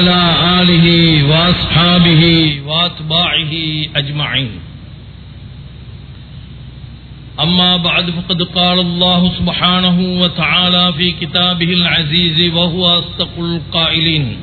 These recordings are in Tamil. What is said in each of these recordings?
وعلى آله وأصحابه وأتباعه أجمعين أما بعد فقد قال الله سبحانه وتعالى في كتابه العزيز وهو أصدق القائلين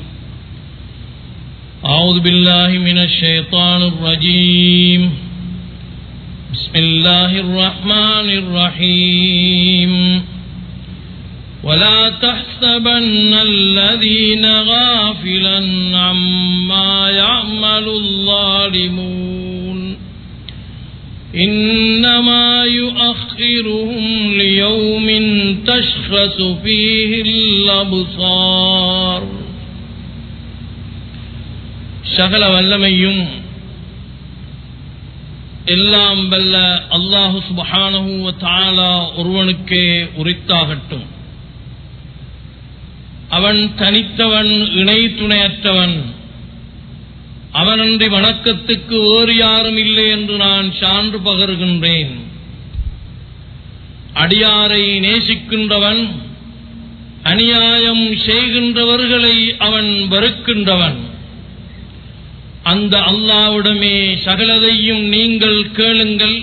أعوذ بالله من الشيطان الرجيم بسم الله الرحمن الرحيم ولا تحسبن الذين غافلا عما يعمل الظالمون إنما يؤخرهم ليوم تشخص فيه الأبصار சகல வல்லமையும் எல்லாம் வல்ல அல்லாஹு சுபஹானஹு வ தஆலா ஒருவனுக்கே உரித்தாகட்டும் அவன் தனித்தவன் இணை துணையற்றவன் அவனன்றி வணக்கத்துக்கு வேறு யாரும் இல்லை என்று நான் சான்று பகர்கின்றேன் அடியாரை நேசிக்கின்றவன் அநியாயம் செய்கின்றவர்களை அவன் வெறுக்கின்றவன் அந்த அல்லாவிடமே சகலதையும் நீங்கள் கேளுங்கள்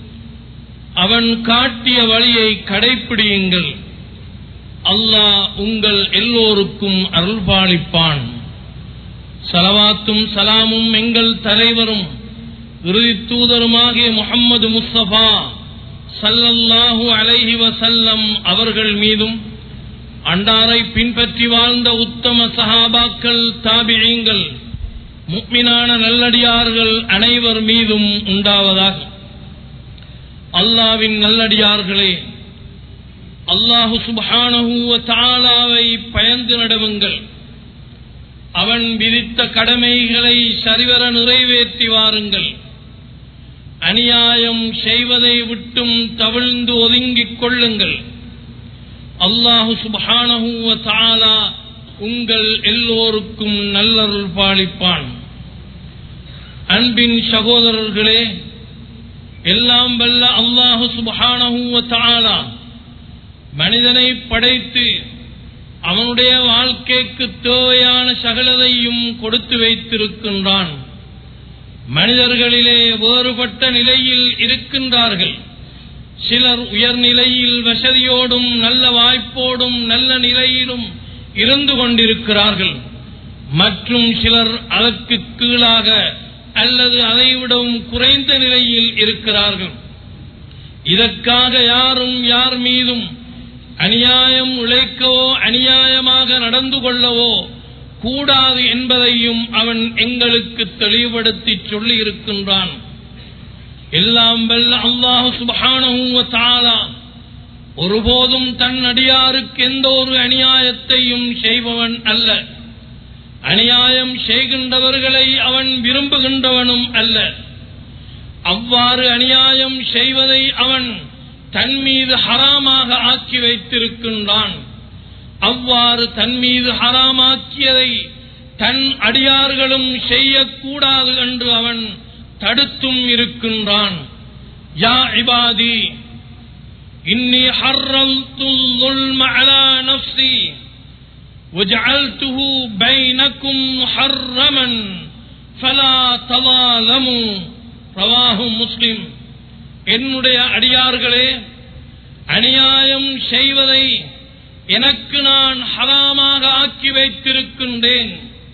அவன் காட்டிய வழியை கடைப்பிடியுங்கள் அல்லாஹ் உங்கள் எல்லோருக்கும் அருள்பாலிப்பான் சலவாத்தும் சலாமும் எங்கள் தலைவரும் இறுதி தூதருமாகிய முகம்மது முஸ்தபா சல்லல்லாஹு அலைஹி வசல்லம் அவர்கள் மீதும் அண்டாரை பின்பற்றி வாழ்ந்த உத்தம சஹாபாக்கள் தாபிழிங்கள் முக்மினான நல்லடியார்கள் அனைவர் மீதும் உண்டாவதாக அல்லாவின் நல்லடியார்களே அல்லாஹு சுபானஹூவ தாலாவை பயந்து நடவுங்கள் அவன் விதித்த கடமைகளை சரிவர நிறைவேற்றி வாருங்கள் அநியாயம் செய்வதை விட்டும் தவிழ்ந்து ஒதுங்கிக் கொள்ளுங்கள் அல்லாஹு சுபானஹூவ தாலா உங்கள் எல்லோருக்கும் நல்லருள் பாலிப்பான் அன்பின் சகோதரர்களே எல்லாம் வல்ல அல்லாஹு சுபஹானஹூவ தாலா மனிதனை படைத்து அவனுடைய வாழ்க்கைக்கு தேவையான சகலதையும் கொடுத்து வைத்திருக்கின்றான் மனிதர்களிலே வேறுபட்ட நிலையில் இருக்கின்றார்கள் சிலர் உயர்நிலையில் வசதியோடும் நல்ல வாய்ப்போடும் நல்ல நிலையிலும் இருந்து கொண்டிருக்கிறார்கள் மற்றும் சிலர் அதற்கு கீழாக அல்லது அதைவிடவும் குறைந்த நிலையில் இருக்கிறார்கள் இதற்காக யாரும் யார் மீதும் அநியாயம் உழைக்கவோ அநியாயமாக நடந்து கொள்ளவோ கூடாது என்பதையும் அவன் எங்களுக்கு தெளிவுபடுத்தி சொல்லி இருக்கின்றான் எல்லாம் வல்ல அல்லாஹு சுபான ஒருபோதும் தன் அடியாருக்கு எந்த ஒரு அநியாயத்தையும் செய்பவன் அல்ல அநியாயம் செய்கின்றவர்களை அவன் விரும்புகின்றவனும் அல்ல அவ்வாறு அநியாயம் செய்வதை அவன் தன் மீது ஹராமாக ஆக்கி வைத்திருக்கின்றான் அவ்வாறு தன் மீது ஹராமாக்கியதை தன் அடியார்களும் செய்யக்கூடாது என்று அவன் தடுத்தும் இருக்கின்றான் யா இபாதி இன்னி ஹர்ரல்துல் அலா நஃப்சி وجعلته بينكم محرما فلا تظالموا رواه முஸ்லிம் என்னுடைய அடியார்களே அநியாயம் செய்வதை எனக்கு நான் ஹராமாக ஆக்கி வைத்திருக்கின்றேன்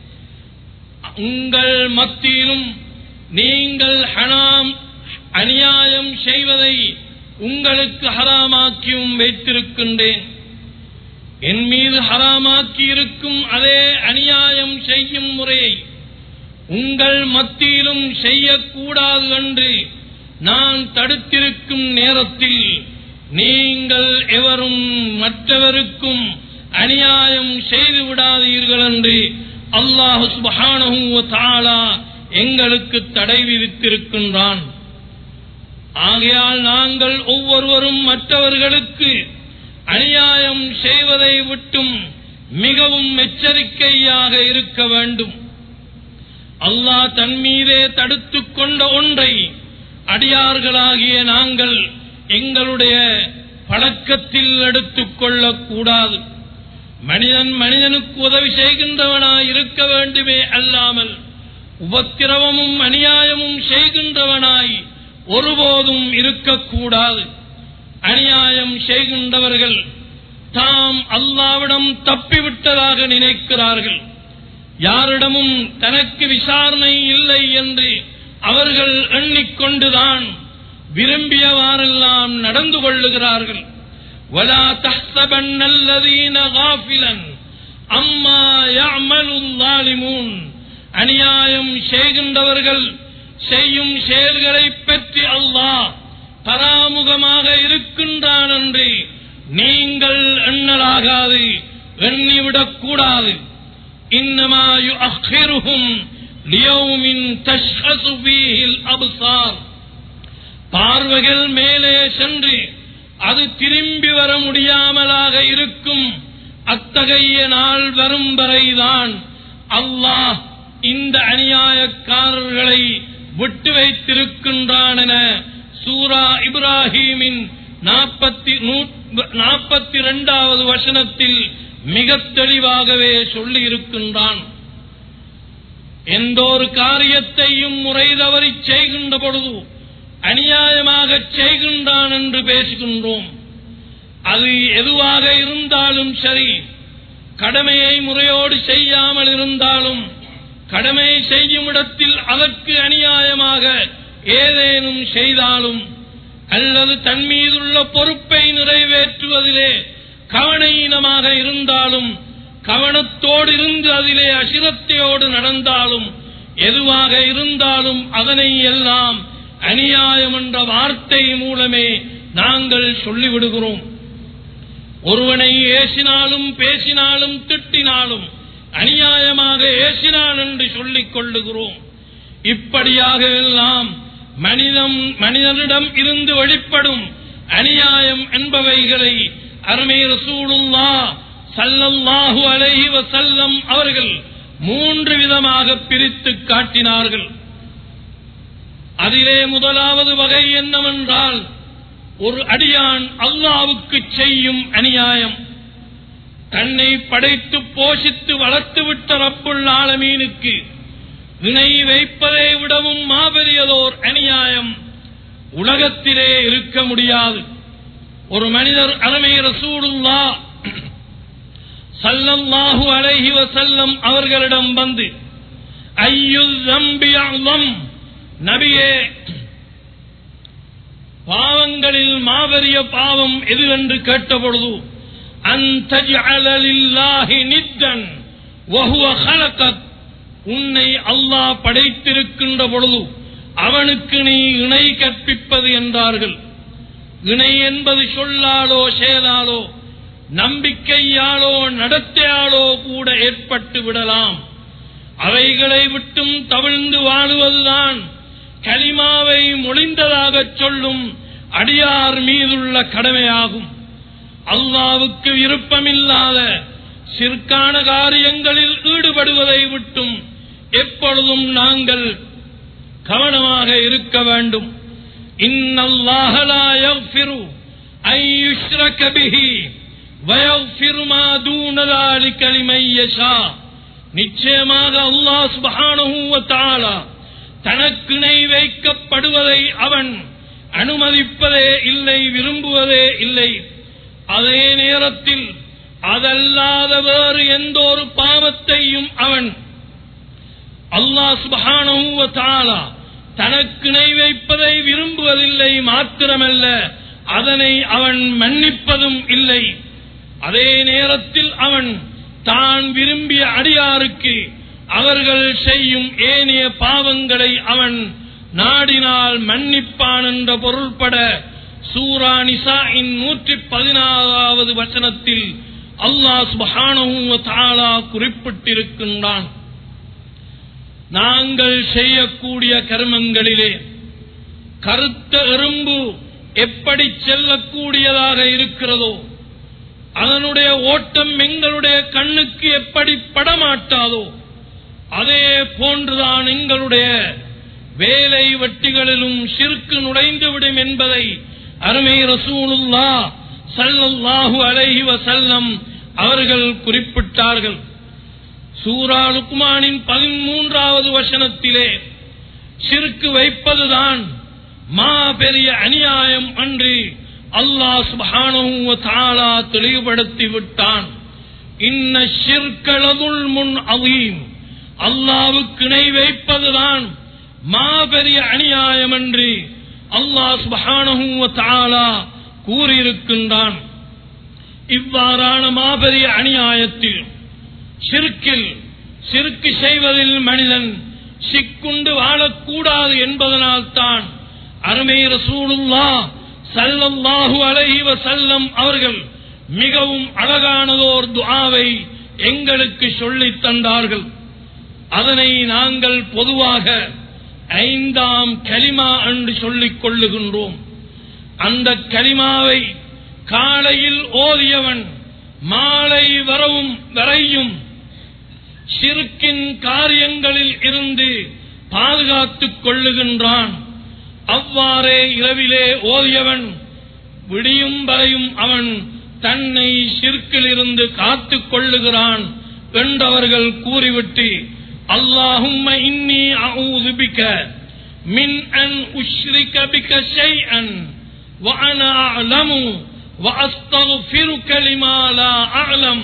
உங்கள் மத்தியிலும் நீங்கள் ஹனாம் அநியாயம் செய்வதை உங்களுக்கு ஹராமாக்கியும் வைத்திருக்கின்றேன் என் மீது ஹராமாக்கி இருக்கும் அதே அநியாயம் செய்யும் முறையை உங்கள் மத்தியிலும் செய்யக்கூடாது என்று நான் தடுத்திருக்கும் நேரத்தில் நீங்கள் எவரும் மற்றவருக்கும் அநியாயம் செய்து விடாதீர்கள் என்று அல்லாஹு சுபஹானஹு தாலா எங்களுக்கு தடை விதித்திருக்கின்றான் ஆகையால் நாங்கள் ஒவ்வொருவரும் மற்றவர்களுக்கு அநியாயம் செய்வதை விட்டும் மிகவும் எச்சரிக்கையாக இருக்க வேண்டும் அல்லாஹ் தன் மீதே தடுத்துக் கொண்ட ஒன்றை அடியார்களாகிய நாங்கள் எங்களுடைய பழக்கத்தில் எடுத்துக் கொள்ளக்கூடாது மனிதன் மனிதனுக்கு உதவி செய்கின்றவனாய் இருக்க வேண்டுமே அல்லாமல் உபத்திரவமும் அநியாயமும் செய்கின்றவனாய் ஒருபோதும் இருக்கக்கூடாது அநியாயம் செய்கின்றவர்கள் தாம் அல்லாவிடம் தப்பிவிட்டதாக நினைக்கிறார்கள் யாரிடமும் தனக்கு விசாரணை இல்லை என்று அவர்கள் எண்ணிக்கொண்டுதான் விரும்பியவாறெல்லாம் நடந்து கொள்ளுகிறார்கள் ولا تحسبن الذين غافلا அம்மா يعمل الظالمون அநியாயம் செய்கின்றவர்கள் செய்யும் செயல்களை பற்றி அல்லாஹ் பராமுகமாக இருக்கின்றான் என்று நீங்கள் எண்ணலாகாது எண்ணிவிடக் கூடாது இன்னமா யுஅخிருஹும் லியௌமின் தஷ்ஹசு ஃபீஹில் அப்சார் பார்வைகள் மேலே சென்று அது திரும்பி வர முடியாமலாக இருக்கும் அத்தகைய நாள் வரும் வரைதான் அல்லாஹ் இந்த அநியாயக்காரர்களை விட்டு வைத்திருக்கின்றான் என சூரா இப்ராஹீமின் நாற்பத்தி நாற்பத்தி இரண்டாவது வசனத்தில் மிக தெளிவாகவே சொல்லி இருக்கின்றான் எந்த ஒரு காரியத்தையும் முறை தவறி செய்கின்ற பொழுது அநியாயமாக செய்கின்றான் என்று பேசுகின்றோம் அது எதுவாக இருந்தாலும் சரி கடமையை முறையோடு செய்யாமல் இருந்தாலும் கடமை செய்யும் இடத்தில் அதற்கு அநியாயமாக ஏதேனும் செய்தாலும் அல்லது தன் மீதுள்ள பொறுப்பை நிறைவேற்றுவதிலே கவனையினமாக இருந்தாலும் கவனத்தோடு இருந்து அதிலே அசிரத்தையோடு நடந்தாலும் எதுவாக இருந்தாலும் அதனை எல்லாம் அநியாயம் என்ற வார்த்தை மூலமே நாங்கள் சொல்லிவிடுகிறோம் ஒருவனை ஏசினாலும் பேசினாலும் திட்டினாலும் அநியாயமாக ஏசினான் என்று சொல்லிக் கொள்ளுகிறோம் இப்படியாக எல்லாம் மனிதம் மனிதனிடம் இருந்து வெளிப்படும் அநியாயம் என்பவைகளை அருமை ரசூலுல்லா சல்லல்லாஹு அலைஹி வசல்லம் அவர்கள் மூன்று விதமாக பிரித்து காட்டினார்கள் அதிலே முதலாவது வகை என்னவென்றால் ஒரு அடியான் அல்லாவுக்கு செய்யும் அநியாயம் தன்னை படைத்து போஷித்து வளர்த்து விட்ட ரப்புள் ஆலமீனுக்கு இணை வைப்பதை விடவும் மாபெரியதோர் அநியாயம் உலகத்திலே இருக்க முடியாது ஒரு மனிதர் அருமை ரசூலுல்லா சல்லல்லாஹு அலைஹி வசல்லம் அவர்களிடம் வந்து ஐயு தம்பியம் நபியே பாவங்களில் மாபெரிய பாவம் எது என்று கேட்டபொழுது அந்தஜி நித்தன் வஹுவ ஹலகத் உன்னை அல்லாஹ் படைத்திருக்கின்ற பொழுது அவனுக்கு நீ இணை கற்பிப்பது என்றார்கள் இணை என்பது சொல்லாலோ செயலாலோ நம்பிக்கையாலோ நடத்தையாலோ கூட ஏற்பட்டு விடலாம் அவைகளை விட்டும் தவிழ்ந்து வாழுவதுதான் கலிமாவை மொழிந்ததாகச் சொல்லும் அடியார் மீதுள்ள கடமையாகும் அல்லாவுக்கு விருப்பமில்லாத சிற்கான காரியங்களில் ஈடுபடுவதை விட்டும் எப்பொழுதும் நாங்கள் கவனமாக இருக்க வேண்டும் நிச்சயமாக அல்லாஹ் சுபானு தனக்கிணை வைக்கப்படுவதை அவன் அனுமதிப்பதே இல்லை விரும்புவதே இல்லை அதே நேரத்தில் அதல்லாத வேறு எந்த ஒரு பாவத்தையும் அவன் அல்லாஹ் சுபானு தனக்கிணை வைப்பதை விரும்புவதில்லை மாத்திரமல்ல அதனை அவன் மன்னிப்பதும் இல்லை அதே நேரத்தில் அவன் தான் விரும்பிய அடியாருக்கு அவர்கள் செய்யும் ஏனைய பாவங்களை அவன் நாடினால் மன்னிப்பான் என்ற பொருள்பட சூரா நிசாயின் நூற்றி பதினாறாவது வசனத்தில் அல்லாஹ் சுபஹானஹு தாலா குறிப்பிட்டிருக்கின்றான் நாங்கள் செய்யக்கூடிய கர்மங்களிலே கருத்த எறும்பு எப்படி செல்லக்கூடியதாக இருக்கிறதோ அதனுடைய ஓட்டம் எங்களுடைய கண்ணுக்கு எப்படி படமாட்டாதோ அதே போன்றுதான் எங்களுடைய வேலை வெட்டிகளிலும் சிறுக்கு நுழைந்துவிடும் என்பதை அருமை ரசூலுல்லா சல்லல்லாஹு அலைஹி வசல்லம் அவர்கள் குறிப்பிட்டார்கள் சூரா லுக்மானின் பதிமூன்றாவது வசனத்திலே சிறுக்கு வைப்பதுதான் மா பெரிய அநியாயம் அன்று அல்லாஹ் சுப்ஹானஹு வ தஆலா தெளிவுபடுத்தி விட்டான் இன்ன ஷிர்கலதுல் முன் அவீம் அல்லாவுக்கு இணை வைப்பதுதான் மாபெரிய அநியாயம் என்று அல்லாஹ் சுப்ஹானஹு வ தஆலா கூறியிருக்கின்றான் இவ்வாறான மாபெரிய அநியாயத்தில் சிறுக்கில் சிறுக்கு செய்வதில் மனிதன் சிக்குண்டு வாழக்கூடாது என்பதனால் தான் அருமை ரசூலுல்லா சல்லல்லாஹு அலைஹி வஸல்லம் அவர்கள் மிகவும் அழகானதோர் துஆவை எங்களுக்கு சொல்லித் தந்தார்கள் அதனை நாங்கள் பொதுவாக ஐந்தாம் கலிமா என்று சொல்லிக் கொள்ளுகின்றோம் அந்த கலிமாவை காலையில் ஓதியவன் மாலை வரவும் வரையும் சிறுக்கின் காரியங்களில் இருந்து பாதுகாத்துக் கொள்ளுகின்றான் அவ்வாறே இரவிலே ஓதியவன் விடியும் வரையும் அவன் தன்னை சிற்கில் இருந்து காத்துக் கொள்ளுகிறான் என்றவர்கள் கூறிவிட்டு அல்லாஹும்ம இன்னி அஊது பிக மின் அன் உஷ்ரிக பிக ஷைஅன் وأنا أعلم وأستغفرك لما لا أعلم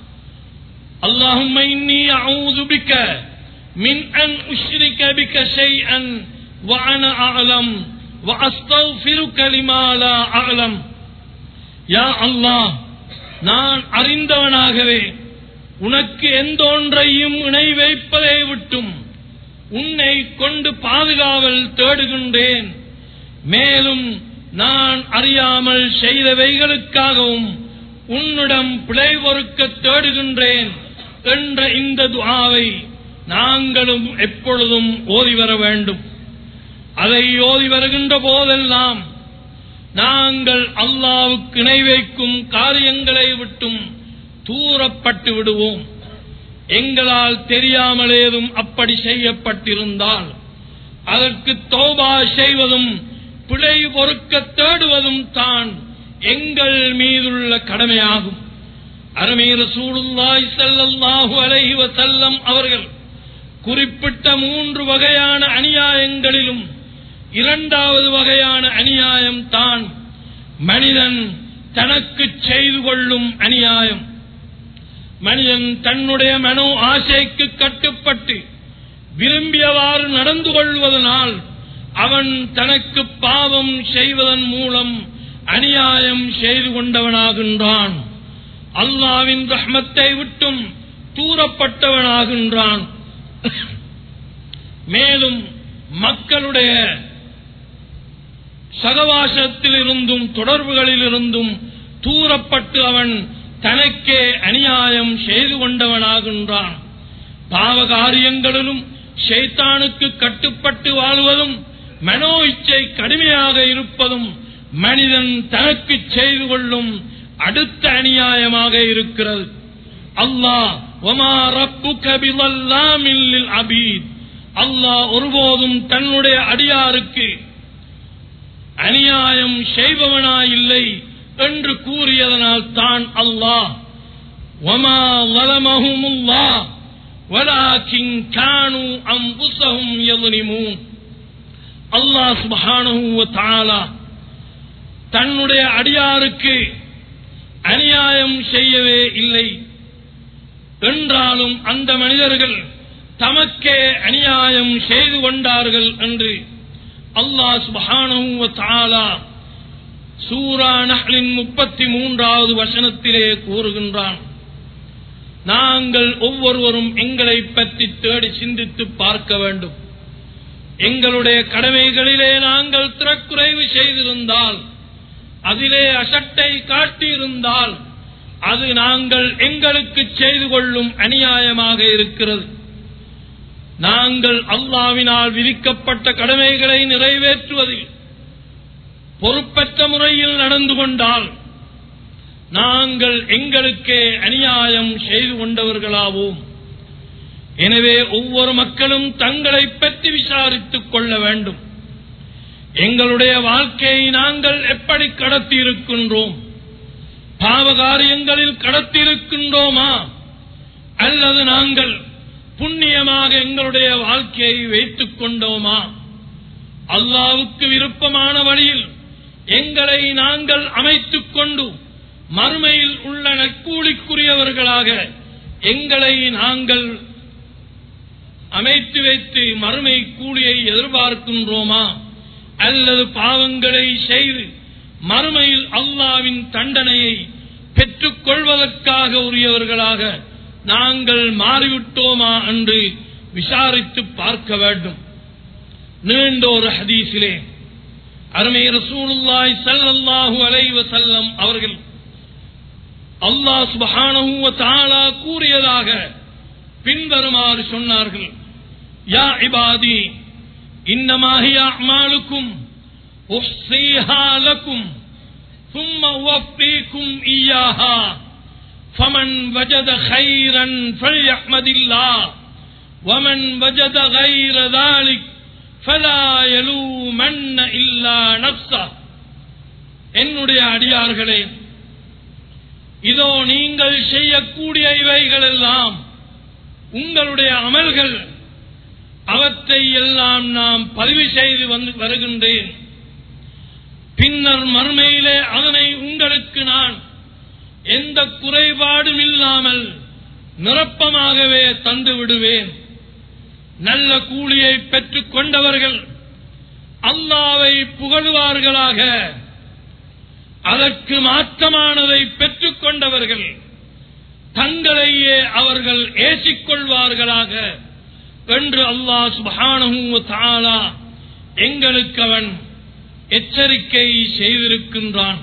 اللهم إني أعوذ بك من أن أشرك بك شيئا وأنا أعلم وأستغفرك لما لا أعلم யா அல்லாஹ் நான் அறிந்தவனாகவே உனக்கு எந்த ஒன்றையும் இணை வைப்பதை விட்டும் உன்னை கொண்டு பாதுகாவல் தேடுகின்றேன் மேலும் நான் அறியாமல் செய்தவைகளுக்காகவும் உன்னிடம் பிழை பொறுக்க தேடுகின்றேன் என்ற இந்த துஆவை நாங்களும் எப்பொழுதும் ஓதி வர வேண்டும் அதை ஓதி வருகின்ற போதெல்லாம் நாங்கள் அல்லாவுக்கு இணை வைக்கும் காரியங்களை விட்டும் தூரப்பட்டு விடுவோம் எங்களால் தெரியாமல் ஏதும் அப்படி செய்யப்பட்டிருந்தால் அதற்கு தோபா செய்வதும் பிழை பொறுக்க தேடுவதும் தான் எங்கள் மீதுள்ள கடமையாகும் அருமை ரசூலுல்லாஹி ஸல்லல்லாஹு அலைஹி வஸல்லம் அவர்கள் குறிப்பிட்ட மூன்று வகையான அநியாயங்களிலும் இரண்டாவது வகையான அநியாயம் தான் மனிதன் தனக்கு செய்து கொள்ளும் அநியாயம் மனிதன் தன்னுடைய மனோ ஆசைக்கு கட்டுப்பட்டு விரும்பியவாறு நடந்து கொள்வதனால் அவன் தனக்கு பாவம் செய்வதன் மூலம் அநியாயம் செய்து கொண்டவனாகின்றான் அல்லாவின் ரஹ்மத்தை விட்டும் தூரப்பட்டவனாகின்றான் மேலும் மக்களுடைய சகவாசத்தில் இருந்தும் தொடர்புகளில் இருந்தும் தூரப்பட்டு அவன் தனக்கே அநியாயம் செய்து கொண்டவனாகின்றான் பாவ காரியங்களிலும் ஷைத்தானுக்கு கட்டுப்பட்டு வாழ்வதும் மனோ இச்சை கடுமையாக இருப்பதும் மனிதன் தனக்கு செய்து கொள்ளும் அடுத்த அநியாயமாக இருக்கிறது அல்லாஹ் ஒமா ரப்புக பிலல்லாமின் லில் அபீத் அல்லாஹ் ஒருபோதும் தன்னுடைய அடியாருக்கு அநியாயம் செய்பவனாயில்லை என்று கூறியதனால் தான் அல்லாஹ் ஒமா வலமஹுமுல்லா வலாக்கின் கானு அம்புசஹும் யظلمون அல்லாஹ் சுப்ஹானஹு வ தஆலா தன்னுடைய அடியாருக்கு அநியாயம் செய்யவே இல்லை என்றாலும் அந்த மனிதர்கள் தமக்கே அநியாயம் செய்து கொண்டார்கள் என்று அல்லாஹ் சுப்ஹானஹு வ தஆலா சூரா நஹ்லின் முப்பத்தி மூன்றாவது வசனத்திலே கூறுகின்றான் நாங்கள் ஒவ்வொருவரும் எங்களை பற்றி தேடி சிந்தித்து பார்க்க வேண்டும் எங்களுடைய கடமைகளிலே நாங்கள் திறக்குறைவு செய்திருந்தால் அதிலே அசட்டை காட்டியிருந்தால் அது நாங்கள் எங்களுக்கு செய்து கொள்ளும் அநியாயமாக இருக்கிறது நாங்கள் அல்லாவினால் விதிக்கப்பட்ட கடமைகளை நிறைவேற்றுவதில் பொறுப்பற்ற முறையில் நடந்து கொண்டால் நாங்கள் எங்களுக்கே அநியாயம் செய்து கொண்டவர்களாவோம் எனவே ஒவ்வொரு மக்களும் தங்களை பற்றி விசாரித்துக் கொள்ள வேண்டும் எங்களுடைய வாழ்க்கையை நாங்கள் எப்படி கடத்தி இருக்கின்றோம் பாவகாரியங்களில் கடத்திருக்கின்றோமா அல்லது நாங்கள் புண்ணியமாக எங்களுடைய வாழ்க்கையை வைத்துக் கொண்டோமா அல்லாவுக்கு விருப்பமான வழியில் எங்களை நாங்கள் அமைத்துக் கொண்டு மறுமையில் உள்ள நற்கூலிக்குரியவர்களாக எங்களை நாங்கள் அமைத்து வைத்து மறுமை கூலியை எதிர்பார்க்கின்றோமா அல்லது பாவங்களை செய்து மறுமையில் அல்லாவின் தண்டனையை பெற்றுக் கொள்வதற்காக உரியவர்களாக நாங்கள் மாறிவிட்டோமா என்று விசாரித்து பார்க்க வேண்டும் நீண்ட ஒரு ஹதீஸிலே அருமை ரசூலுல்லாய் ஸல்லல்லாஹு அலைஹி வஸல்லம் அவர்கள் அல்லாஹ் சுப்ஹானஹு வ தஆலா கூறியதாக பின்வருமாறு சொன்னார்கள் யா இபாதி இன்னமா ஹிய அமாலுக்கும் உஹ்ஸீஹா லக்கும் ثم أوفيكم إياها فمن وجد خيرا فليحمد الله ومن وجد غير ذلك فلا يلومن إلا نفسه என்னுடைய அடியார்களே இதோ நீங்கள் செய்யக்கூடிய இவைகள் எல்லாம் உங்களுடைய அமல்கள் அவற்றை எல்லாம் நாம் பதிவு செய்து வந்து வருகின்றேன் பின்னர் மறுமையிலே அதனை உங்களுக்கு நான் எந்த குறைபாடும் இல்லாமல் நிரப்பமாகவே தந்து விடுவேன் நல்ல கூலியை பெற்றுக் கொண்டவர்கள் அல்லாவை புகழுவார்களாக அதற்கு மாற்றமானதை பெற்றுக் கொண்டவர்கள் தங்களையே அவர்கள் ஏசிக்கொள்வார்களாக என்று அல்லாஹ் சுபானு தாலா எங்களுக்கு அவன் எச்சரிக்கை செய்திருக்கின்றான்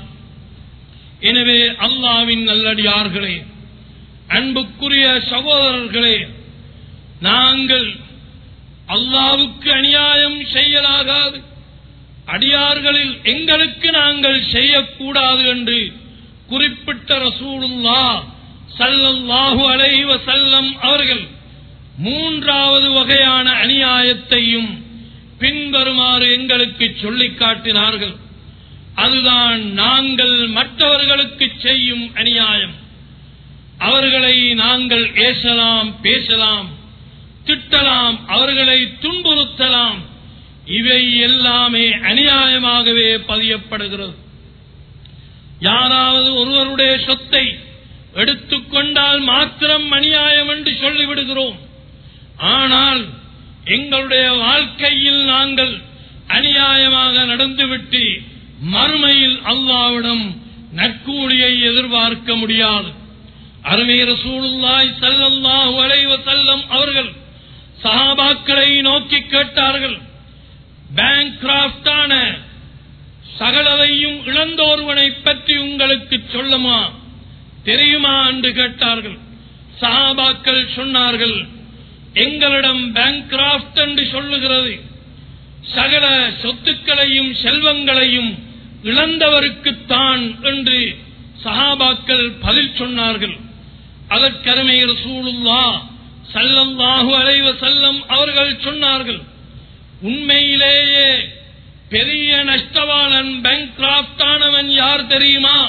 எனவே அல்லாவின் நல்லடியார்களே அன்புக்குரிய சகோதரர்களே நாங்கள் அல்லாவுக்கு அநியாயம் செய்யலாகாது அடியார்களில் எங்களுக்கு நாங்கள் செய்யக்கூடாது என்று குறிப்பிட்ட ரசூலுல்லா சல்லல்லாஹு அலைஹி வஸல்லம் அவர்கள் மூன்றாவது வகையான அநியாயத்தையும் பின்வருமாறு எங்களுக்கு சொல்லிக் காட்டினார்கள் அதுதான் நாங்கள் மற்றவர்களுக்கு செய்யும் அநியாயம் அவர்களை நாங்கள் ஏசலாம் பேசலாம் திட்டலாம் அவர்களை துன்புறுத்தலாம் இவை எல்லாமே அநியாயமாகவே பதியப்படுகிறது யாராவது ஒருவருடைய சொத்தை எடுத்துக்கொண்டால் மாத்திரம் அநியாயம் என்று சொல்லிவிடுகிறோம் ஆனால் எங்களுடைய வாழ்க்கையில் நாங்கள் அநியாயமாக நடந்துவிட்டு மறுமையில் அல்லாவிடம் நற்கூலியை எதிர்பார்க்க முடியாது அருமை ரசூலுல்லாய் ஸல்லல்லாஹு அலைஹி வஸல்லம் அவர்கள் சஹாபாக்களை நோக்கி கேட்டார்கள் பேங்க்ராப்டான சகலதையும் இழந்தோர்வனை பற்றி உங்களுக்கு சொல்லுமா தெரியுமா என்று கேட்டார்கள் சஹாபாக்கள் சொன்னார்கள் எங்களிடம் பேங்க்ராப்ட் என்று சொல்லுகிறது சகல சொத்துக்களையும் செல்வங்களையும் இழந்தவருக்குத்தான் என்று சஹாபாக்கள் பதில் சொன்னார்கள் அதற்கருமை ரசூலுல்லா சல்லல்லாஹு அலைஹி வஸல்லம் அவர்கள் சொன்னார்கள் உண்மையிலேயே பெரிய நஷ்டவாளன் பேங்க்ராப்ட் ஆனவன் யார் தெரியுமா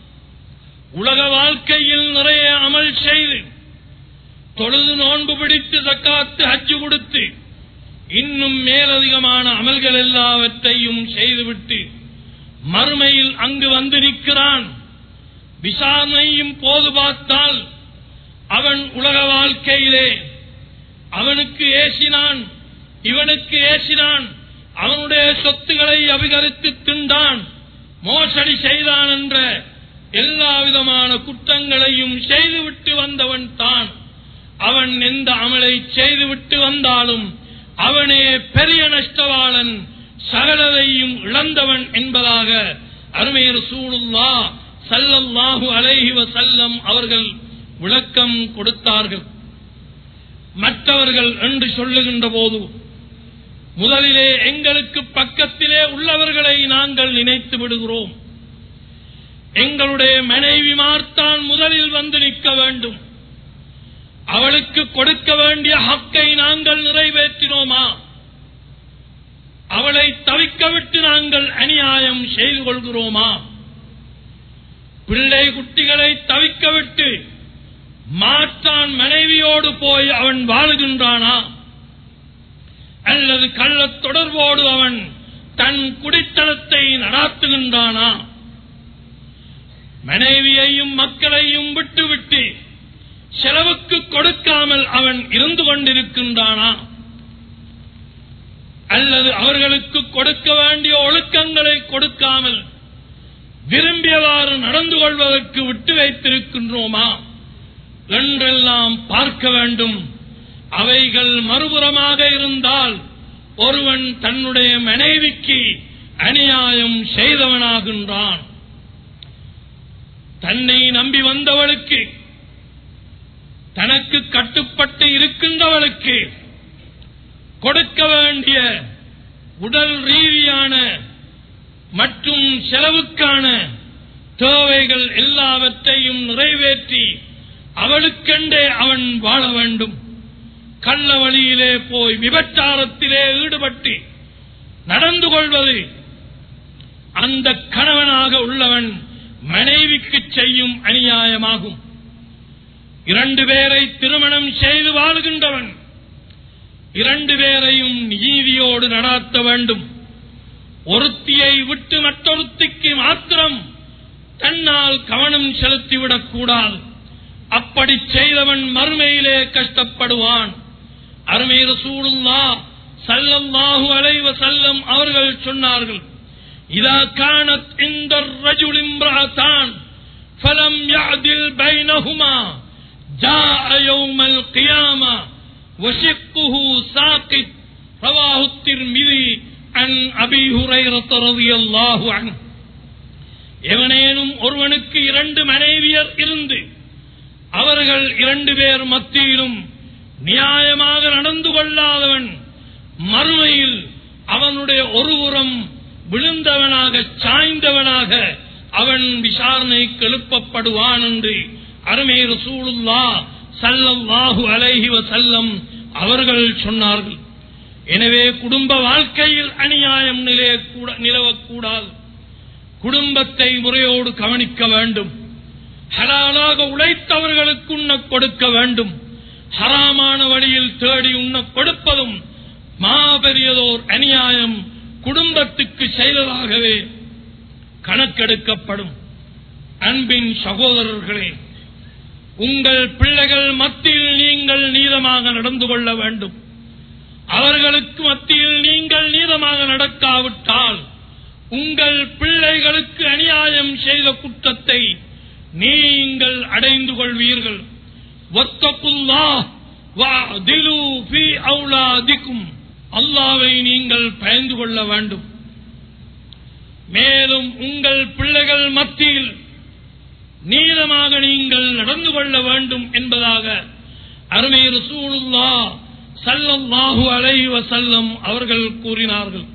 உலக வாழ்க்கையில் நிறைய அமல் செய்து தொழுது நோன்பு பிடித்து தக்காத்து ஹஜ்ஜு கொடுத்து இன்னும் மேலதிகமான அமல்கள் எல்லாவற்றையும் செய்துவிட்டு மறுமையில் அங்கு வந்து நிற்கிறான் விசாரணையும் போது பார்த்தால் அவன் உலக வாழ்க்கையிலே அவனுக்கு ஏசினான் இவனுக்கு ஏசினான் அவனுடைய சொத்துக்களை அபிகரித்து தின்றான் மோசடி செய்தான் என்ற எல்லா விதமான குற்றங்களையும் செய்துவிட்டு வந்தவன் தான் அவன் எந்த அமலை செய்துவிட்டு வந்தாலும் அவனே பெரிய நஷ்டவாளன் சகலதையும் இழந்தவன் என்பதாக அருமையர் சூடுல்லா சல்லல்லாஹு அலைஹி வசல்லம் அவர்கள் விளக்கம் கொடுத்தார்கள் மற்றவர்கள் என்று சொல்லுகின்ற போது முதலிலே எங்களுக்கு பக்கத்திலே உள்ளவர்களை நாங்கள் நினைத்து விடுகிறோம் எங்களுடைய மனைவிமார்த்தான் முதலில் வந்து நிற்க வேண்டும் அவளுக்கு கொடுக்க வேண்டிய ஹக்கை நாங்கள் நிறைவேற்றினோமா அவளை தவிக்க விட்டு நாங்கள் அநியாயம் செய்து கொள்கிறோமா பிள்ளை குட்டிகளை தவிக்க விட்டு மாற்றான் மனைவியோடு போய் அவன் வாழுகின்றானா அல்லது கள்ளத் தொடர்போடு அவன் தன் குடித்தனத்தை நடாத்துகின்றானா மனைவியையும் மக்களையும் விட்டுவிட்டு செலவுக்கு கொடுக்காமல் அவன் இருந்து கொண்டிருக்கின்றானா அல்லது அவர்களுக்கு கொடுக்க வேண்டிய ஒழுக்கங்களை கொடுக்காமல் விரும்பியவாறு நடந்து கொள்வதற்கு விட்டு வைத்திருக்கின்றோமா என்றெல்லாம் பார்க்க வேண்டும் அவைகள் மறுபுறமாக இருந்தால் ஒருவன் தன்னுடைய மனைவிக்கு அநியாயம் செய்தவனாகின்றான் தன்னை நம்பி வந்தவளுக்கு தனக்கு கட்டுப்பட்டு இருக்கின்றவளுக்கு கொடுக்க வேண்டிய உடல் ரீதியான மற்றும் செலவுக்கான தேவைகள் எல்லாவற்றையும் நிறைவேற்றி அவளுக்கெண்டே அவன் வாழ வேண்டும் கள்ள வழியிலே போய் விபச்சாரத்திலே ஈடுபட்டு நடந்து கொள்வது அந்த கணவனாக உள்ளவன் மனைவிக்கு செய்யும் அநியாயமாகும் இரண்டு பேரை திருமணம் செய்து வாழ்கின்றவன் இரண்டு பேரையும் நீதியோடு நடாத்த வேண்டும் ஒருத்தியை விட்டு மற்றொருத்திக்கு மாத்திரம் தன்னால் கவனம் செலுத்திவிடக் கூடாது அப்படி செய்தவன் மறுமையிலே கஷ்டப்படுவான் அருமை ரசூலுல்லா சல்லல்லாஹு அலைவ செல்லம் அவர்கள் சொன்னார்கள் இதா காணத் இந்த ரஜுல் இம்ராத்தான் فلم يعدل بينهما جاء يوم القيامة وشقه ساقط رواه الترمذي عن أبي هريرة رضي الله عنه எவனேனும் ஒருவனுக்கு இரண்டு மனைவியர் இருந்து அவர்கள் இரண்டு பேர் மத்தியிலும் நியாயமாக நடந்து கொள்ளாதவன் மறுமையில் அவனுடைய ஒருபுறம் விழுந்தவனாக சாய்ந்தவனாக அவன் விசாரணைக்கு எழுப்பப்படுவான் என்று அருமை ரசூலுல்லா சல்லல்லாஹு அலைஹி வசல்லம் அவர்கள் சொன்னார்கள் எனவே குடும்ப வாழ்க்கையில் அநியாயம் நிலையக்கூட- நிலவக்கூடாது குடும்பத்தை முறையோடு கவனிக்க வேண்டும் ஹலாலாக உழைத்தவர்களுக்கு உண்ண கொடுக்க வேண்டும் ஹராமான வழியில் தேடி உண்ண கொடுப்பதும் மாபெரியதோர் அநியாயம் குடும்பத்துக்கு செய்ததாகவே கணக்கெடுக்கப்படும் அன்பின் சகோதரர்களே உங்கள் பிள்ளைகள் மத்தியில் நீங்கள் நீதமாக நடந்து கொள்ள வேண்டும் அவர்களுக்கு மத்தியில் நீங்கள் நீதமாக நடக்காவிட்டால் உங்கள் பிள்ளைகளுக்கு அநியாயம் செய்த குற்றத்தை நீங்கள் அடைந்து கொள்வீர்கள் வத்தகுல்லாஹ் வஅதிலு ஃபீ அவுலாதிக்கும் அல்லாவை நீங்கள் பயந்து கொள்ள வேண்டும் மேலும் உங்கள் பிள்ளைகள் மத்தியில் நீளமாக நீங்கள் நடந்து கொள்ள வேண்டும் என்பதாக அருமை ரசூலுல்லா ஸல்லல்லாஹு அலைஹி வஸல்லம் அவர்கள் கூறினார்கள்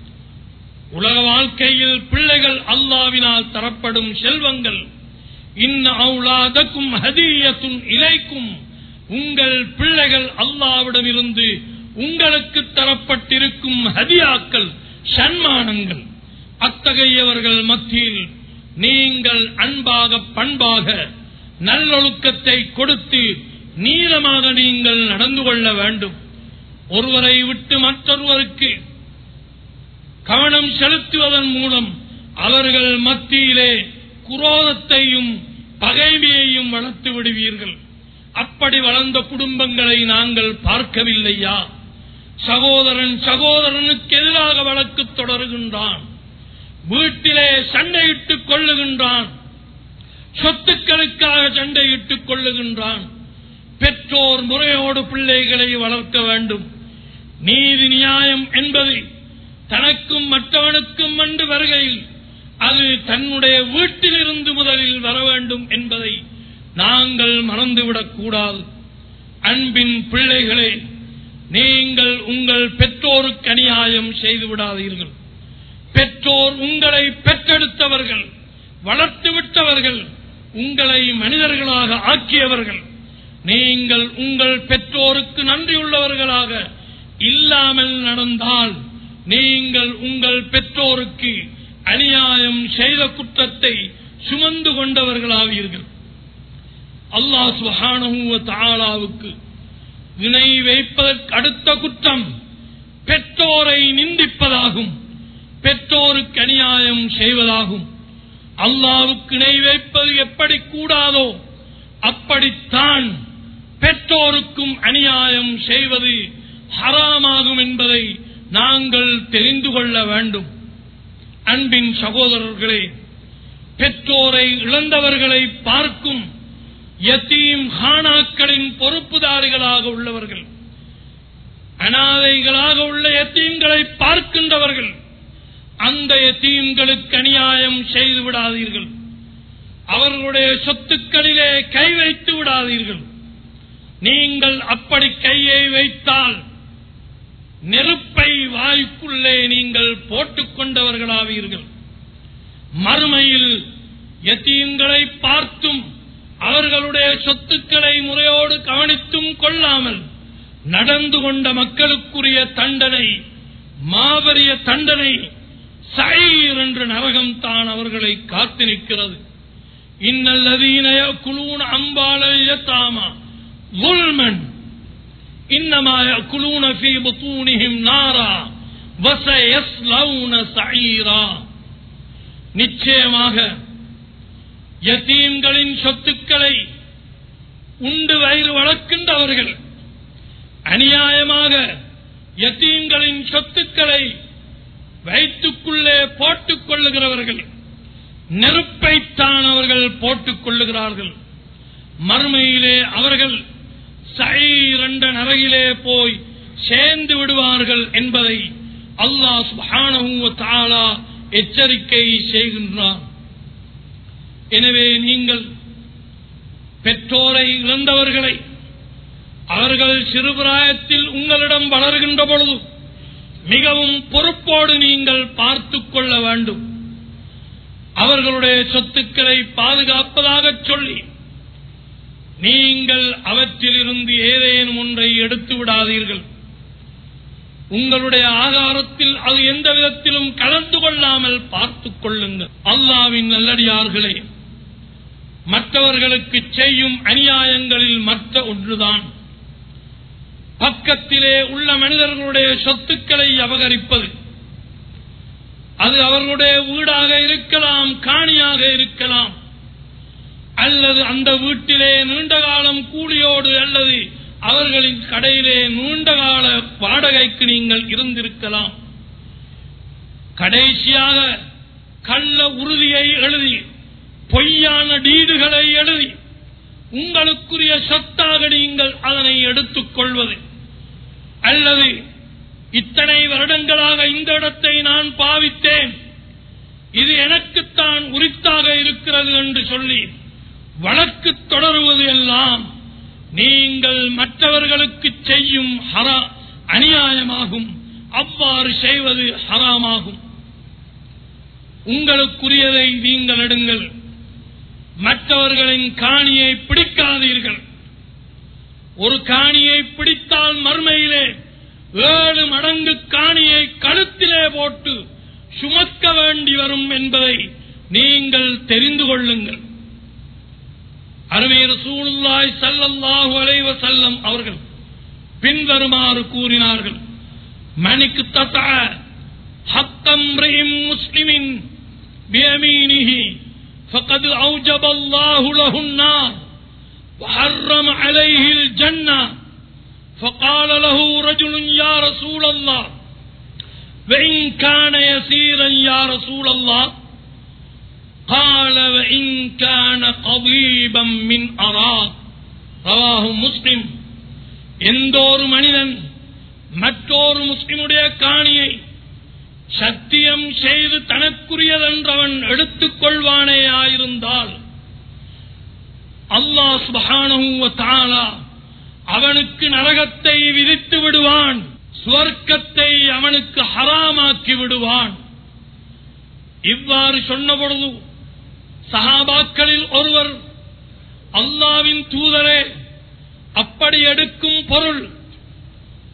உலக வாழ்க்கையில் பிள்ளைகள் அல்லாவினால் தரப்படும் செல்வங்கள் இன்ன அவுலாதக்கும் ஹதியத்துன் இலைக்கும் உங்கள் பிள்ளைகள் அல்லாவிடமிருந்து உங்களுக்கு தரப்பட்டிருக்கும் ஹதியாக்கள் சன்மானங்கள் அத்தகையவர்கள் மத்தியில் நீங்கள் அன்பாக பண்பாக நல்லொழுக்கத்தை கொடுத்து நீளமாக நீங்கள் நடந்து கொள்ள வேண்டும் ஒருவரை விட்டு மற்றொருவருக்கு கவனம் செலுத்துவதன் மூலம் அவர்கள் மத்தியிலே குரோதத்தையும் பகைமையையும் வளர்த்து விடுவீர்கள் அப்படி வளர்ந்த குடும்பங்களை நாங்கள் பார்க்கவில்லையா சகோதரன் சகோதரனுக்கு எதிராக வழக்கு தொடருகின்றான் வீட்டிலே சண்டையிட்டுக் கொள்ளுகின்றான் சொத்துக்களுக்காக சண்டையிட்டுக் கொள்ளுகின்றான் பெற்றோர் முறையோடு பிள்ளைகளை வளர்க்க வேண்டும் நீதி நியாயம் என்பது தனக்கும் மற்றவனுக்கும் என்று வருகையில் அது தன்னுடைய வீட்டிலிருந்து முதலில் வர வேண்டும் என்பதை நாங்கள் மறந்துவிடக் கூடாது அன்பின் பிள்ளைகளே நீங்கள் உங்கள் பெற்றோருக்கு அநியாயம் செய்து விடாதீர்கள் பெற்றோர் உங்களை பெற்றெடுத்தவர்கள் வளர்த்து விட்டவர்கள் உங்களை மனிதர்களாக ஆக்கியவர்கள் நீங்கள் உங்கள் பெற்றோருக்கு நன்றியுள்ளவர்களாக இல்லாமல் நடந்தால் நீங்கள் உங்கள் பெற்றோருக்கு அநியாயம் செய்த குற்றத்தை சுமந்து கொண்டவர்களாவீர்கள் அல்லாஹ் சுஹானஹு வ தஆலாவுக்கு இணை வைப்பதற்கு அடுத்த குற்றம் பெற்றோரை நிந்திப்பதாகும் பெற்றோருக்கு அநியாயம் செய்வதாகும் அல்லாவுக்கு இணை வைப்பது எப்படி கூடாதோ அப்படித்தான் பெற்றோருக்கும் அநியாயம் செய்வது ஹராமாகும் என்பதை நாங்கள் தெரிந்து கொள்ள வேண்டும் அன்பின் சகோதரர்களே பெற்றோரை இழந்தவர்களை பார்க்கும் யத்தீம் ஹானாக்களின் பொறுப்புதாரிகளாக உள்ளவர்கள் அனாதைகளாக உள்ள யத்தீம்களை பார்க்கின்றவர்கள் அந்த யத்தீம்களுக்கு அநியாயம் செய்து விடாதீர்கள் அவர்களுடைய சொத்துக்களிலே கை வைத்து விடாதீர்கள் நீங்கள் அப்படி கையை வைத்தால் நெருப்பை வாய்க்குள்ளே நீங்கள் போட்டுக் கொண்டவர்களாவீர்கள் மறுமையில் யத்தீம்களை பார்த்தும் அவர்களுடைய சொத்துக்களை முறையோடு கவனித்தும் கொள்ளாமல் நடந்து கொண்ட மக்களுக்குரிய தண்டனை மாபெரிய தண்டனை சைர் என்ற நரகம் தான் அவர்களை காத்து நிற்கிறது இன்னல்லதீனய குலூன் அம்பாலயத்தாமா ظلمًا إنما يأكلون في بطونهم نارا وسيصلون سعيرا நிச்சயமாக யத்தீம்களின் சொத்துக்களை உண்டு வயிறு வளர்க்கின்றவர்கள் அநியாயமாக யத்தீம்களின் சொத்துக்களை வயிற்றுக்குள்ளே போட்டுக் கொள்ளுகிறவர்கள் நெருப்பைத்தான் அவர்கள் போட்டுக் கொள்ளுகிறார்கள் மறுமையிலே அவர்கள் சைரண்ட நரகிலே போய் சேர்ந்து விடுவார்கள் என்பதை அல்லாஹ் சுப்ஹானஹு வ தஆலா எச்சரிக்கை செய்கின்றான் எனவே நீங்கள் பெற்றோரை இழந்தவர்களை அவர்கள் சிறுபிராயத்தில் உங்களிடம் வளர்கின்ற பொழுது மிகவும் பொறுப்போடு நீங்கள் பார்த்துக் கொள்ள வேண்டும் அவர்களுடைய சொத்துக்களை பாதுகாப்பதாக சொல்லி நீங்கள் அவற்றிலிருந்து ஏதேனும் ஒன்றை எடுத்து விடாதீர்கள் உங்களுடைய ஆகாரத்தில் அது எந்த விதத்திலும் கலந்து கொள்ளாமல் பார்த்துக் கொள்ளுங்கள் அல்லாவின் நல்லடியார்களே மற்றவர்களுக்கு செய்யும் அநியாயங்களில் மற்ற ஒன்றுதான் பக்கத்திலே உள்ள மனிதர்களுடைய சொத்துக்களை அபகரிப்பது அது அவர்களுடைய வீடாக இருக்கலாம் காணியாக இருக்கலாம் அல்லது அந்த வீட்டிலே நீண்ட காலம் கூலியோடு அல்லது அவர்களின் கடையிலே நீண்ட கால வாடகைக்கு நீங்கள் இருந்திருக்கலாம் கடைசியாக கள்ள உறுதியை எழுதி பொய்யான டீடுகளை எழுதி உங்களுக்குரிய சொத்தாக நீங்கள் அதனை எடுத்துக் கொள்வது அல்லது இத்தனை வருடங்களாக இந்த இடத்தை நான் பாவித்தேன் இது எனக்குத்தான் உரித்தாக இருக்கிறது என்று சொல்லி வழக்கு தொடருவது எல்லாம் நீங்கள் மற்றவர்களுக்கு செய்யும் ஹரா அநியாயமாகும் அவ்வாறு செய்வது ஹராமாகும் உங்களுக்குரியதை நீங்கள் எடுங்கள் மற்றவர்களின் காணியை பிடிக்காதீர்கள் ஒரு காணியை பிடித்தால் மர்மையிலே ஏழு மடங்கு காணியை கழுத்திலே போட்டு சுமக்க வேண்டி வரும் என்பதை நீங்கள் தெரிந்து கொள்ளுங்கள் அருமை ரசூலுல்லாய் ஸல்லல்லாஹு அலைஹி வஸல்லம் அவர்கள் பின்வருமாறு கூறினார்கள் மணிக்கு தத்தா ஹக்கம் முஸ்லிமின் بيمينه فقد أوجب الله له النار وحرم عليه الجنة فقال له رجل يا رسول الله وإن كان يسيرا يا رسول الله قال وإن كان قضيبا من أراك رواه مسلم எந்த ஒரு மனிதன் மற்றொரு முஸ்லிமுடைய காணியை சத்தியம் செய்து தனக்குரியதென்றவன் எடுத்துக் கொள்வானே ஆயிருந்தால் அல்லாஹ் சுபஹானஹு வ தஆலா அவனுக்கு நரகத்தை விதித்து விடுவான் சுவர்க்கத்தை அவனுக்கு ஹராமாக்கி விடுவான் இவ்வாறு சொன்ன பொழுது சஹாபாக்களில் ஒருவர் அல்லாவின் தூதரே அப்படி எடுக்கும் பொருள்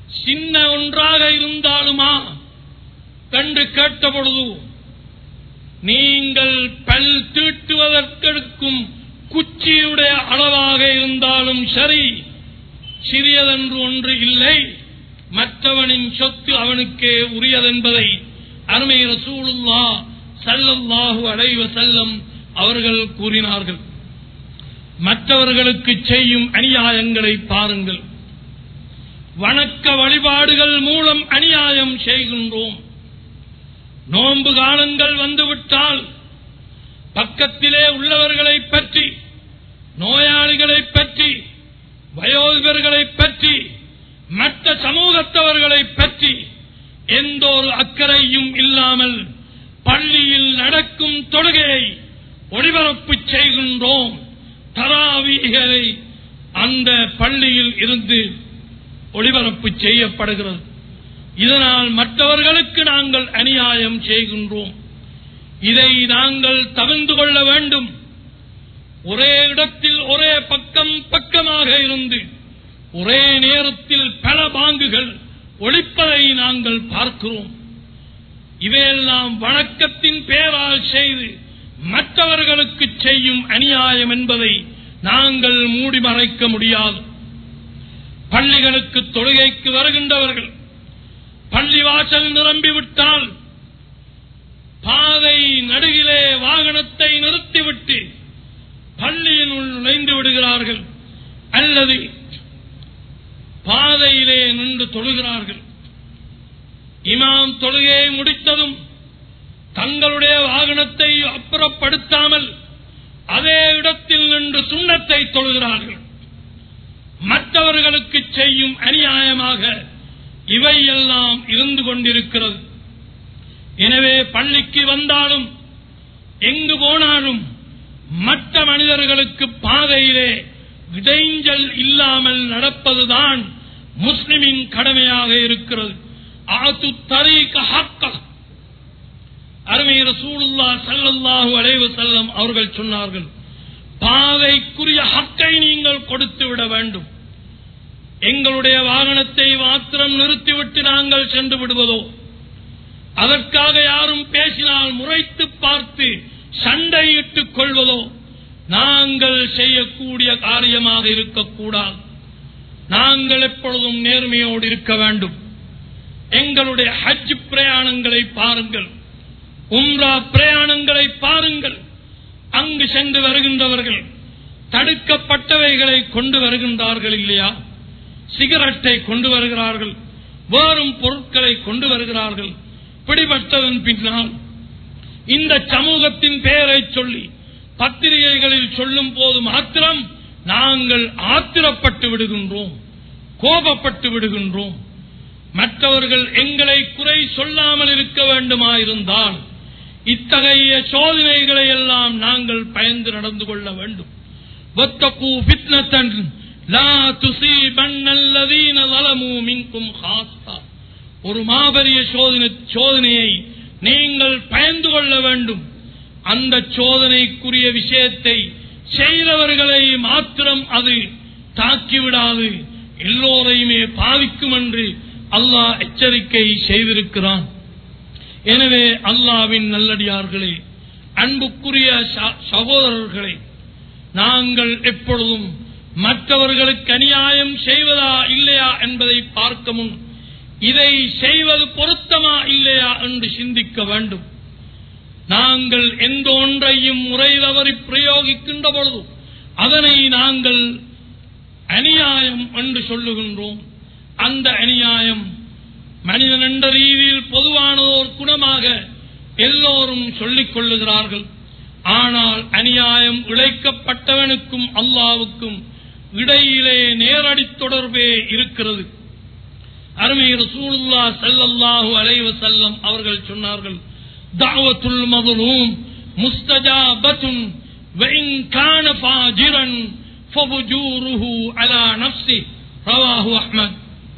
சின்ன ஒன்றாக இருந்தாலுமா என்று கேட்ட பொழுது நீங்கள் பல் தீட்டுவதற்கெடுக்கும் குச்சியுடைய அளவாக இருந்தாலும் சரி சிறியதென்று ஒன்று இல்லை மற்றவனின் சொத்து அவனுக்கே உரியதென்பதை அருமை ரசூலுல்லா சல்லல்லாஹு அலைவ செல்லம் அவர்கள் கூறினார்கள் மற்றவர்களுக்கு செய்யும் அநியாயங்களை பாருங்கள் வணக்க வழிபாடுகள் மூலம் அநியாயம் செய்கின்றோம் நோன்பு காலங்கள் வந்துவிட்டால் பக்கத்திலே உள்ளவர்களை பற்றி நோயாளிகளை பற்றி வயோதிபர்களை பற்றி மற்ற சமூகத்தவர்களை பற்றி எந்த ஒரு அக்கறையும் இல்லாமல் பள்ளியில் நடக்கும் தொழுகையை ஒளிபரப்பு செய்கின்றோம் தராவிகளை அந்த பள்ளியில் இருந்து ஒளிபரப்பு செய்யப்படுகிறது இதனால் மற்றவர்களுக்கு நாங்கள் அநியாயம் செய்கின்றோம் இதை நாங்கள் தவிர்ந்து கொள்ள வேண்டும் ஒரே இடத்தில் ஒரே பக்கம் பக்கமாக இருந்து ஒரே நேரத்தில் பல பாங்குகள் ஒழிப்பதை நாங்கள் பார்க்கிறோம் இவையெல்லாம் வணக்கத்தின் பேரால் செய்து மற்றவர்களுக்கு செய்யும் அநியாயம் என்பதை நாங்கள் மூடி மறைக்க முடியாது பள்ளிகளுக்கு தொழுகைக்கு வருகின்றவர்கள் பள்ளிவாசல் நிரம்பிவிட்டால் பாதை நடுகிலே வாகனத்தை நிறுத்திவிட்டு பள்ளியினுள் நுழைந்து விடுகிறார்கள் அல்லது பாதையிலே நின்று தொழுகிறார்கள் இமாம் தொழுகையை முடித்ததும் தங்களுடைய வாகனத்தை அப்புறப்படுத்தாமல் அதே இடத்தில் நின்று சுண்ணத்தை தொழுகிறார்கள் மற்றவர்களுக்கு செய்யும் அநியாயமாக இவையெல்லாம் இருந்து கொண்டிருக்கிறது எனவே பள்ளிக்கு வந்தாலும் எங்கு போனாலும் மற்ற மனிதர்களுக்கு பாதையிலே இடைஞ்சல் இல்லாமல் நடப்பதுதான் முஸ்லிமின் கடமையாக இருக்கிறது ஆத்து தரீக ஹக்க அருமை ரசூலுல்லா ஸல்லல்லாஹு அலைஹி வஸல்லம் அவர்கள் சொன்னார்கள் பாதைக்குரிய ஹக்கை நீங்கள் கொடுத்து விட வேண்டும் எங்களுடைய வாகனத்தை மாத்திரம் நிறுத்திவிட்டு நாங்கள் சென்று விடுவதோ அதற்காக யாரும் பேசினால் முறைத்து பார்த்து சண்டையிட்டுக் கொள்வதோ நாங்கள் செய்யக்கூடிய காரியமாக இருக்கக்கூடாது நாங்கள் எப்பொழுதும் நேர்மையோடு இருக்க வேண்டும் எங்களுடைய ஹஜ் பிரயாணங்களை பாருங்கள் உம்ரா பிரயாணங்களை பாருங்கள் அங்கு சென்று வருகின்றவர்கள் தடுக்கப்பட்டவைகளை கொண்டு வருகின்றார்கள் இல்லையா சிகரெட்டை கொண்டு வருகிறார்கள் வேறும் பொருட்களை கொண்டு வருகிறார்கள் பிடிபட்டதன் பின்னால் இந்த சமூகத்தின் பெயரை சொல்லி பத்திரிகைகளில் சொல்லும் போது மாத்திரம் நாங்கள் ஆத்திரப்பட்டு விடுகின்றோம் கோபப்பட்டு விடுகின்றோம் மற்றவர்கள் எங்களை குறை சொல்லாமல் இருக்க வேண்டுமாயிருந்தால் இத்தகைய சோதனைகளை எல்லாம் நாங்கள் பயந்து நடந்து கொள்ள வேண்டும் وَاتَّقُوا فِتْنَةً لَا تُصِيبَنَّ الَّذِينَ ظَلَمُوا مِنكُمْ خَاصَّةً ஒரு மாபெரிய சோதனை சோதனையை நீங்கள் பயந்து கொள்ள வேண்டும் அந்த சோதனைக்குரிய விஷயத்தை செய்தவர்களை மாத்திரம் அது தாக்கிவிடாது எல்லோரையுமே பாவிக்கும் என்று அல்லாஹ் எச்சரிக்கை செய்திருக்கிறான் எனவே அல்லாவின் நல்லடியார்களே அன்புக்குரிய ச- சகோதரர்களே நாங்கள் எப்பொழுதும் மற்றவர்களுக்கு அநியாயம் செய்வதா இல்லையா என்பதை பார்க்க முன் இதை செய்வது பொருத்தமா இல்லையா என்று சிந்திக்க வேண்டும் நாங்கள் எந்த ஒன்றையும் முறை தவறி பிரயோகிக்கின்ற பொழுது அதனை நாங்கள் அநியாயம் என்று சொல்லுகின்றோம் அந்த அநியாயம் மனிதன் என்ற ரீதியில் பொதுவானதோர் குணமாக எல்லோரும் சொல்லிக் கொள்ளுகிறார்கள் ஆனால் அநியாயம் இழைக்கப்பட்டவனுக்கும் அல்லாவுக்கும் இடையிலே நேரடி தொடர்பே இருக்கிறது அருமை ரசூலுல்லா ஸல்லல்லாஹு அலைஹி வஸல்லம் அவர்கள் சொன்னார்கள் தஅவத்துல் மظلوم முஸ்தஜாபத்துன் وإن كان فاجرا ففجوره على نفسه رواه أحمد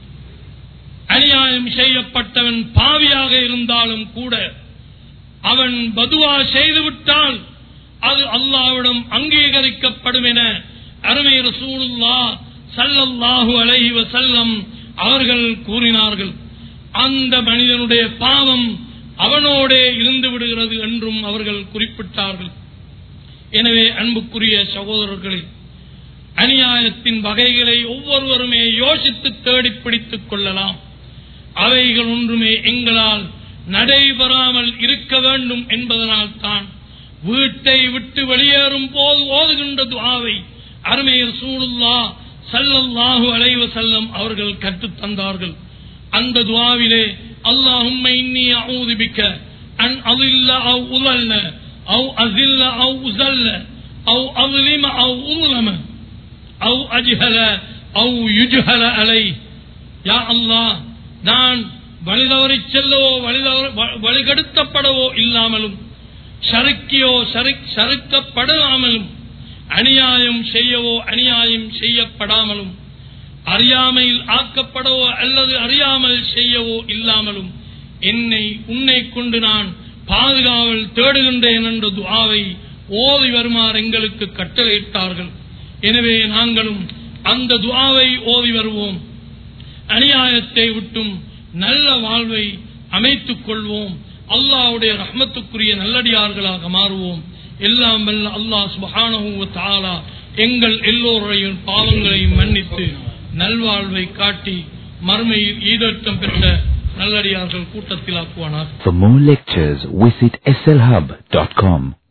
அநியாயம் செய்யப்பட்டவன் பாவியாக இருந்தாலும் கூட அவன் பதுவா செய்துவிட்டால் அது அல்லாவிடம் அங்கீகரிக்கப்படும் என அருமை ரசூலுல்லா ஸல்லல்லாஹு அலைஹி வஸல்லம் அவர்கள் கூறினார்கள் அந்த மனிதனுடைய பாவம் அவனோடே இருந்து விடுகிறது என்றும் அவர்கள் குறிப்பிட்டார்கள் எனவே அன்புக்குரிய சகோதரர்களே அநியாயத்தின் வகைகளை ஒவ்வொருவருமே யோசித்து தேடி பிடித்துக் கொள்ளலாம் அவைகள் ஒன்றுமே எங்களால் நடைபெறாமல் இருக்க வேண்டும் என்பதனால் தான் வீட்டை விட்டு வெளியேறும் போது ஓதுகின்ற துவாவை அருமையர் சூடுல்லா சல்லல்லாஹு அலைவ செல்லம் அவர்கள் கற்றுத் தந்தார்கள் அந்த துவாவிலே அல்லாஹும் இன்னி அஊது பிக்க அன் அதில்ல அவ் உதல்ன அவ் அசில்ல அவ் உசல்ல அவ் அظلم அவ் உظلم அவ் அஜ்ஹல அவ் யுஜ்ஹல அலை யா அல்லாஹ் நான் வழிதவறி செல்லவோ வழிதவறி வழிகெடுக்கப்படவோ இல்லாமலும் சறுக்கியோ சறுக்கப்படாமலும் அநியாயம் செய்யவோ அநியாயம் செய்யப்படாமலும் அறியாமையில் ஆக்கப்படவோ அல்லது அறியாமல் செய்யவோ இல்லாமலும் என்னை உன்னை கொண்டு நான் பாதுகாவல் தேடுகின்றேன் என்ற துவாவை ஓதி வருமாறு எங்களுக்கு கட்டளையிட்டார்கள் எனவே நாங்களும் அந்த துவாவை ஓதி வருவோம் அநியாயத்தை விட்டும் நல்ல வாழ்வை அமைத்துக் கொள்வோம் அல்லாவுடைய ரஹ்மத்துக்குரிய நல்லடியார்களாக மாறுவோம் எல்லாம் வல்ல அல்லாஹ் சுபஹானஹு தாலா எங்கள் எல்லோரையும் பாவங்களையும் மன்னித்து நல்வாழ்வை காட்டி மறுமையில் ஈடேற்றம் பெற்ற நல்லடியார்கள் கூட்டத்தில் ஆக்குவானார் For more lectures, visit slhub.com.